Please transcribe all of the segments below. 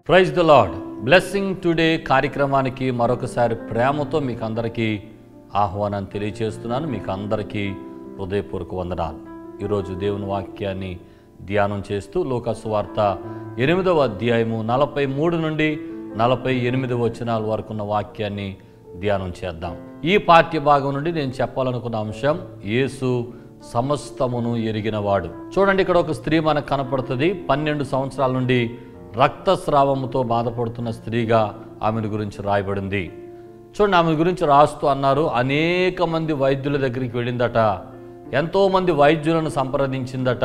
praise the Lord blessing today కార్యక్రమానికి మరొకసారి ప్రేమతో మీకు అందరికీ ఆహ్వానం తెలియచేస్తున్నాను మీకు అందరికీ హృదయపూర్వక వందనాలు ఈరోజు దేవుని వాక్యాన్ని ధ్యానం చేస్తూ లోకసు వార్త ఎనిమిదవ అధ్యాయము నలభై మూడు నుండి నలభై ఎనిమిది వచనాల వరకు ఉన్న వాక్యాన్ని ధ్యానం చేద్దాం ఈ పాఠ్య భాగం నుండి నేను చెప్పాలనుకున్న అంశం యేసు సమస్తమును ఎరిగినవాడు చూడండి ఇక్కడ ఒక స్త్రీ మనకు కనపడుతుంది పన్నెండు సంవత్సరాల నుండి రక్తస్రావముతో బాధపడుతున్న స్త్రీగా ఆమెను గురించి రాయబడింది చూడండి ఆమె గురించి రాస్తూ అన్నారు అనేక మంది వైద్యుల దగ్గరికి వెళ్ళిందట ఎంతోమంది వైద్యులను సంప్రదించిందట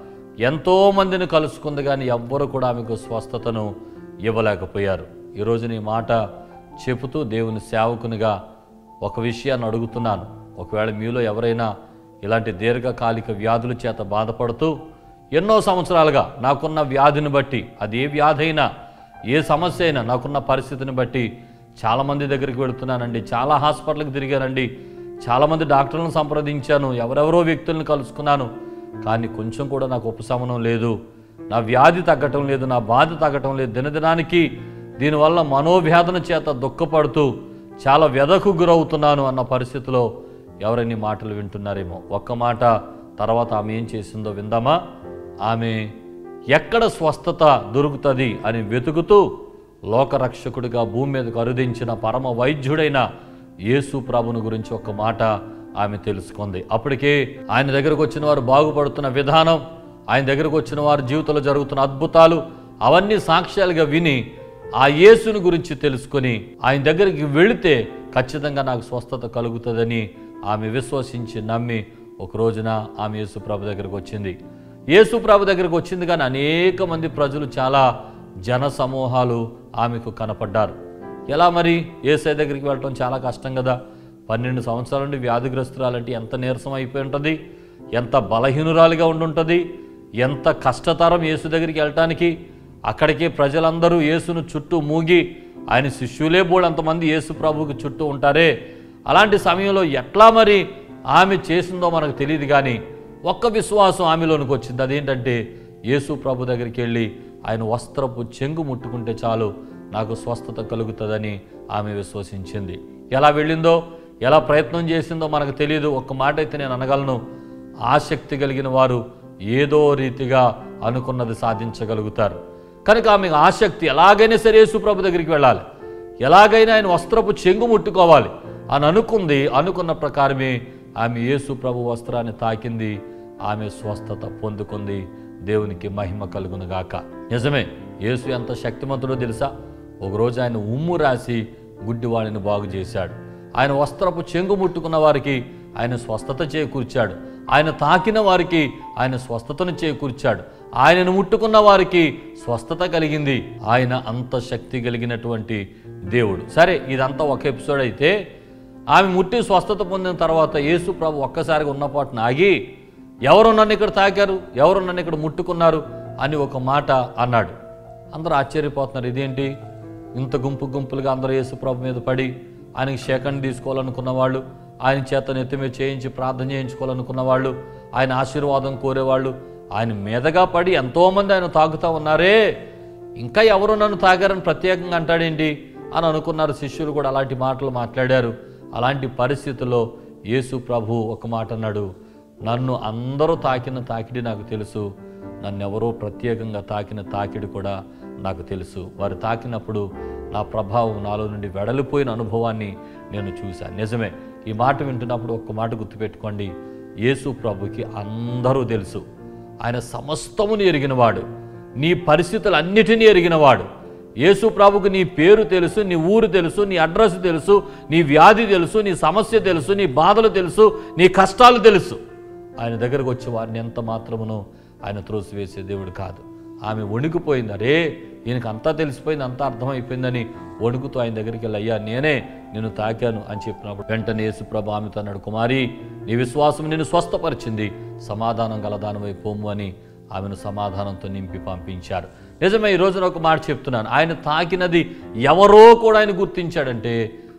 ఎంతో మందిని కలుసుకుంది కానీ ఎవ్వరు కూడా ఆమెకు స్వస్థతను ఇవ్వలేకపోయారు ఈరోజు నీ మాట చెబుతూ దేవుని సేవకునిగా ఒక విషయాన్ని అడుగుతున్నాను ఒకవేళ మీలో ఎవరైనా ఇలాంటి దీర్ఘకాలిక వ్యాధుల చేత బాధపడుతూ ఎన్నో సంవత్సరాలుగా నాకున్న వ్యాధిని బట్టి అది ఏ వ్యాధి అయినా ఏ సమస్య అయినా నాకున్న పరిస్థితిని బట్టి చాలామంది దగ్గరికి వెళుతున్నానండి చాలా హాస్పిటల్కి తిరిగానండి చాలామంది డాక్టర్లను సంప్రదించాను ఎవరెవరో వ్యక్తులను కలుసుకున్నాను కానీ కొంచెం కూడా నాకు ఉపశమనం లేదు నా వ్యాధి తగ్గటం లేదు నా బాధ తగ్గటం లేదు దినదినానికి దీనివల్ల మనోవ్యాధన చేత దుఃఖపడుతూ చాలా వ్యధకు గురవుతున్నాను అన్న పరిస్థితిలో ఎవరైనా ఈ మాటలు వింటున్నారేమో ఒక్క మాట తర్వాత ఆమె ఏం చేసిందో విందామా ఆమె ఎక్కడ స్వస్థత దొరుకుతుంది అని వెతుకుతూ లోకరక్షకుడిగా భూమి మీదకు అరుదించిన పరమ వైద్యుడైన యేసు ప్రభుని గురించి ఒక మాట ఆమె తెలుసుకుంది అప్పటికే ఆయన దగ్గరకు వచ్చిన వారు బాగుపడుతున్న విధానం ఆయన దగ్గరకు వచ్చిన వారి జీవితంలో జరుగుతున్న అద్భుతాలు అవన్నీ సాక్ష్యాలుగా విని ఆ యేసుని గురించి తెలుసుకొని ఆయన దగ్గరికి వెళితే ఖచ్చితంగా నాకు స్వస్థత కలుగుతుందని ఆమె విశ్వసించి నమ్మి ఒక రోజున ఆమె యేసు ప్రభు దగ్గరకు వచ్చింది యేసు ప్రభు దగ్గరకు వచ్చింది కానీ అనేక మంది ప్రజలు చాలా జన సమూహాలు ఆమెకు కనపడ్డారు ఎలా మరి ఏసై దగ్గరికి వెళ్ళటం చాలా కష్టం కదా పన్నెండు సంవత్సరాల నుండి వ్యాధిగ్రస్తురాలంటే ఎంత నీరసం అయిపోయి ఉంటుంది ఎంత బలహీనురాలుగా ఉండుంటుంది ఎంత కష్టతరం యేసు దగ్గరికి వెళ్ళటానికి అక్కడికి ప్రజలందరూ యేసును చుట్టూ మూగి ఆయన శిష్యులే బోడు అంతమంది యేసు ప్రభువుకి చుట్టూ ఉంటారే అలాంటి సమయంలో ఎట్లా మరి ఆమె చేసిందో మనకు తెలియదు కానీ ఒక్క విశ్వాసం ఆమెలోనికి వచ్చింది అదేంటంటే యేసు ప్రభు దగ్గరికి వెళ్ళి ఆయన వస్త్రపు చెంగు ముట్టుకుంటే చాలు నాకు స్వస్థత కలుగుతుందని ఆమె విశ్వసించింది ఎలా వెళ్ళిందో ఎలా ప్రయత్నం చేసిందో మనకు తెలియదు ఒక్క మాట అయితే నేను అనగలను ఆసక్తి కలిగిన వారు ఏదో రీతిగా అనుకున్నది సాధించగలుగుతారు కనుక ఆమె ఆసక్తి ఎలాగైనా సరే యేసు ప్రభు దగ్గరికి వెళ్ళాలి ఎలాగైనా ఆయన వస్త్రపు చెంగు ముట్టుకోవాలి అని అనుకుంది అనుకున్న ప్రకారమే ఆమె యేసు ప్రభు వస్త్రాన్ని తాకింది ఆమె స్వస్థత పొందుకుంది దేవునికి మహిమ కలుగును గాక నిజమే యేసు ఎంత శక్తిమంతుడో తెలుసా ఒకరోజు ఆయన ఉమ్ము రాసి గుడ్డివాడిని బాగు చేశాడు ఆయన వస్త్రపు చెంగు ముట్టుకున్న వారికి ఆయన స్వస్థత చేకూర్చాడు ఆయన తాకిన వారికి ఆయన స్వస్థతను చేకూర్చాడు ఆయనను ముట్టుకున్న వారికి స్వస్థత కలిగింది ఆయన అంత శక్తి కలిగినటువంటి దేవుడు సరే ఇదంతా ఒక ఎపిసోడ్ అయితే ఆమె ముట్టి స్వస్థత పొందిన తర్వాత యేసు ప్రభు ఒక్కసారిగా ఉన్నపాటున ఆగి ఎవరు నన్ను ఇక్కడ తాకారు ఎవరు నన్ను ఇక్కడ ముట్టుకున్నారు అని ఒక మాట అన్నాడు అందరూ ఆశ్చర్యపోతున్నారు ఇదేంటి ఇంత గుంపు గుంపులుగా అందరూ యేసు ప్రభు మీద పడి ఆయనకి సేకరణ తీసుకోవాలనుకున్న వాళ్ళు ఆయన చేత నెత్తి మీద చేయించి ప్రార్థన చేయించుకోవాలనుకున్న వాళ్ళు ఆయన ఆశీర్వాదం కోరేవాళ్ళు ఆయన మీదగా పడి ఎంతోమంది ఆయన తాగుతూ ఉన్నారే ఇంకా ఎవరు నన్ను తాగారని ప్రత్యేకంగా అంటాడేంటి అని అనుకున్నారు శిష్యులు కూడా అలాంటి మాటలు మాట్లాడారు అలాంటి పరిస్థితుల్లో యేసు ప్రభు ఒక మాట అన్నాడు నన్ను అందరూ తాకిన తాకిడి నాకు తెలుసు నన్ను ఎవరో ప్రత్యేకంగా తాకిన తాకిడి కూడా నాకు తెలుసు వారు తాకినప్పుడు నా ప్రభావం నాలో నుండి వెడలిపోయిన అనుభవాన్ని నేను చూశాను నిజమే ఈ మాట వింటున్నప్పుడు ఒక్క మాట గుర్తుపెట్టుకోండి యేసు ప్రభుకి అందరూ తెలుసు ఆయన సమస్తముని ఎరిగినవాడు నీ పరిస్థితులన్నిటినీ ఎరిగినవాడు యేసు ప్రభుకు నీ పేరు తెలుసు నీ ఊరు తెలుసు నీ అడ్రస్ తెలుసు నీ వ్యాధి తెలుసు నీ సమస్య తెలుసు నీ బాధలు తెలుసు నీ కష్టాలు తెలుసు ఆయన దగ్గరకు వచ్చి వారిని ఎంత మాత్రమునో ఆయన త్రోసివేసే దేవుడు కాదు ఆమె వణికిపోయింది అరే ఈయనకి అంతా తెలిసిపోయింది అంతా అర్థమైపోయిందని వణుకుతూ ఆయన దగ్గరికి వెళ్ళి అయ్యా నేనే నేను తాకాను అని చెప్పినప్పుడు వెంటనే యేసుప్రభు ఆమెతో అన్నాడు కుమారి నీ విశ్వాసం నిన్ను స్వస్థపరిచింది సమాధానం గలదానమై పోము అని ఆమెను సమాధానంతో నింపి పంపించారు నిజమే ఈ రోజున ఒక మాట చెప్తున్నాను ఆయన తాకినది ఎవరో కూడా ఆయన గుర్తించాడంటే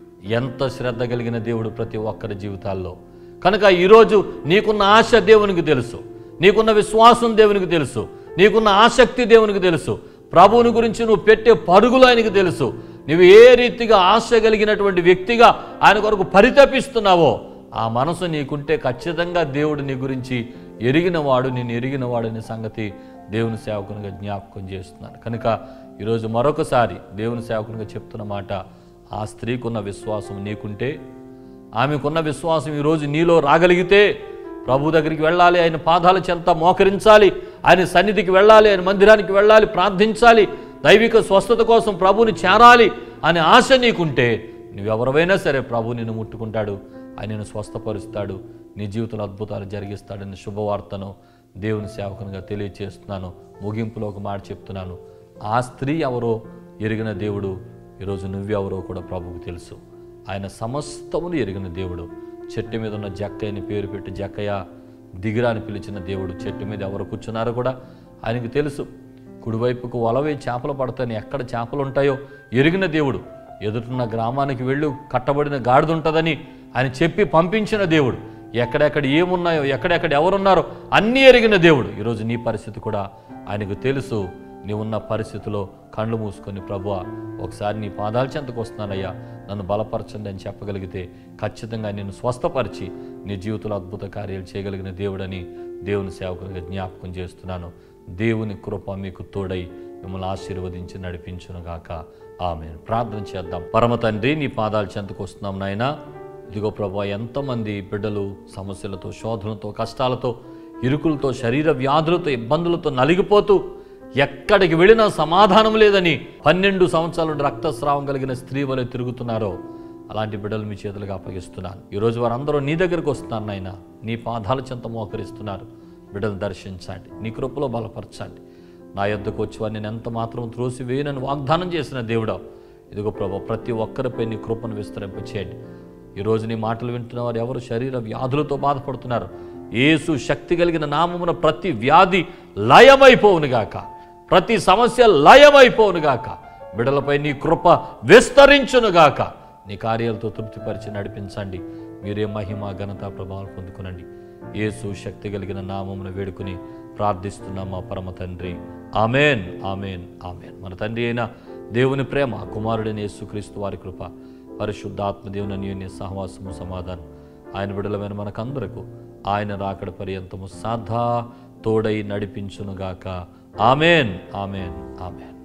ఎంత శ్రద్ధ కలిగిన దేవుడు ప్రతి ఒక్కరి జీవితాల్లో కనుక ఈరోజు నీకున్న ఆశ దేవునికి తెలుసు నీకున్న విశ్వాసం దేవునికి తెలుసు నీకున్న ఆసక్తి దేవునికి తెలుసు ప్రభువుని గురించి నువ్వు పెట్టే పరుగులు ఆయనకు తెలుసు నువ్వు ఏ రీతిగా ఆశ కలిగినటువంటి వ్యక్తిగా ఆయన కొరకు పరితపిస్తున్నావో ఆ మనసు నీకుంటే ఖచ్చితంగా దేవుడు నీ గురించి ఎరిగినవాడు నేను ఎరిగినవాడు అనే సంగతి దేవుని సేవకునిగా జ్ఞాపకం చేస్తున్నాను కనుక ఈరోజు మరొకసారి దేవుని సేవకునిగా చెప్తున్న మాట ఆ స్త్రీకున్న విశ్వాసం నీకుంటే ఆమెకున్న విశ్వాసం ఈరోజు నీలో రాగలిగితే ప్రభు దగ్గరికి వెళ్ళాలి ఆయన పాదాల చెంత మోకరించాలి ఆయన సన్నిధికి వెళ్ళాలి ఆయన మందిరానికి వెళ్ళాలి ప్రార్థించాలి దైవిక స్వస్థత కోసం ప్రభుని చేరాలి అనే ఆశ నీకుంటే నువ్వెవరైనా సరే ప్రభు నిన్ను ముట్టుకుంటాడు ఆయన నిన్ను స్వస్థపరుస్తాడు నీ జీవితంలో అద్భుతాలు జరిగిస్తాడని శుభవార్తను దేవుని సేవకునిగా తెలియచేస్తున్నాను ముగింపులో ఒక మాట చెప్తున్నాను ఆ స్త్రీ ఎవరో ఎరిగిన దేవుడు ఈరోజు నువ్వెవరో కూడా ప్రభువుకు తెలుసు ఆయన సమస్తమును ఎరిగిన దేవుడు చెట్టు మీద ఉన్న జక్కయ్యని పేరు పెట్టి జక్కయ్య దిగిరా అని పిలిచిన దేవుడు చెట్టు మీద ఎవరు కూర్చున్నారో కూడా ఆయనకు తెలుసు కుడివైపుకు వలవే చేపలు పడతాయని ఎక్కడ చేపలు ఉంటాయో ఎరిగిన దేవుడు ఎదుటిన్న గ్రామానికి వెళ్ళు కట్టబడిన గాడిద ఉంటుందని ఆయన చెప్పి పంపించిన దేవుడు ఎక్కడెక్కడ ఏమున్నాయో ఎక్కడెక్కడ ఎవరున్నారో అన్నీ ఎరిగిన దేవుడు ఈరోజు నీ పరిస్థితి కూడా ఆయనకు తెలుసు నీవున్న పరిస్థితిలో కళ్ళు మూసుకొని ప్రభువా ఒకసారి నీ పాదాల చెంతకు వస్తున్నానయ్యా నన్ను బలపరచండి అని చెప్పగలిగితే ఖచ్చితంగా నేను స్వస్థపరిచి నీ జీవితంలో అద్భుత కార్యాలు చేయగలిగిన దేవుడని దేవుని సేవకునిగా జ్ఞాపకం చేస్తున్నాను దేవుని కృప మీకు తోడై మిమ్మల్ని ఆశీర్వదించి నడిపించునుగాక ఆమె ప్రార్థన చేద్దాం పరమ తండ్రి నీ పాదాల చెంతకు వస్తున్నాం నాయనా ఇదిగో ప్రభా ఎంతమంది బిడ్డలు సమస్యలతో శోధనతో కష్టాలతో ఇరుకులతో శరీర వ్యాధులతో ఇబ్బందులతో నలిగిపోతూ ఎక్కడికి వెళ్ళినా సమాధానం లేదని పన్నెండు సంవత్సరాల నుండి రక్తస్రావం కలిగిన స్త్రీ వలె తిరుగుతున్నారో అలాంటి బిడ్డలు మీ చేతులుగా అప్పగిస్తున్నాను ఈరోజు వారందరూ నీ దగ్గరికి వస్తున్నారు నాయన నీ పాదాల చెంత మోకరిస్తున్నారు బిడ్డలు దర్శించండి నీ కృపలో బలపరచండి నా యొద్దకు వచ్చి వారిని నేను ఎంత మాత్రం త్రోసి వేయనని వాగ్దానం చేసిన దేవుడా ఇదిగో ప్రభు ప్రతి ఒక్కరిపై నీ కృపను విస్తరింపచేయండి ఈరోజు నీ మాటలు వింటున్న వారు ఎవరు శరీర వ్యాధులతో బాధపడుతున్నారు యేసు శక్తి కలిగిన నామమున ప్రతి వ్యాధి లయమైపోవునుగాక ప్రతి సమస్య లయమైపోవునుగాక బిడలపై నీ కృప విస్తరించునుగాక నీ కార్యాలతో తృప్తిపరిచి నడిపించండి మీరే మహిమ ఘనత ప్రభావం పొందుకునండి యేసు శక్తి కలిగిన నామమున వేడుకుని ప్రార్థిస్తున్నాం మా పరమ తండ్రి ఆమెన్ ఆమెన్ ఆమెన్ మన తండ్రి అయిన దేవుని ప్రేమ కుమారుడైన యేసుక్రీస్తు వారి కృప పరిశుద్ధాత్మ దేవుని అన్యోన్య సహవాసము సమాధానం ఆయన విడలమైన మనకందరకు ఆయన రాకడ పర్యంతము సాధా తోడై నడిపించునుగాక ఆమెన్ ఆమెన్ ఆమెన్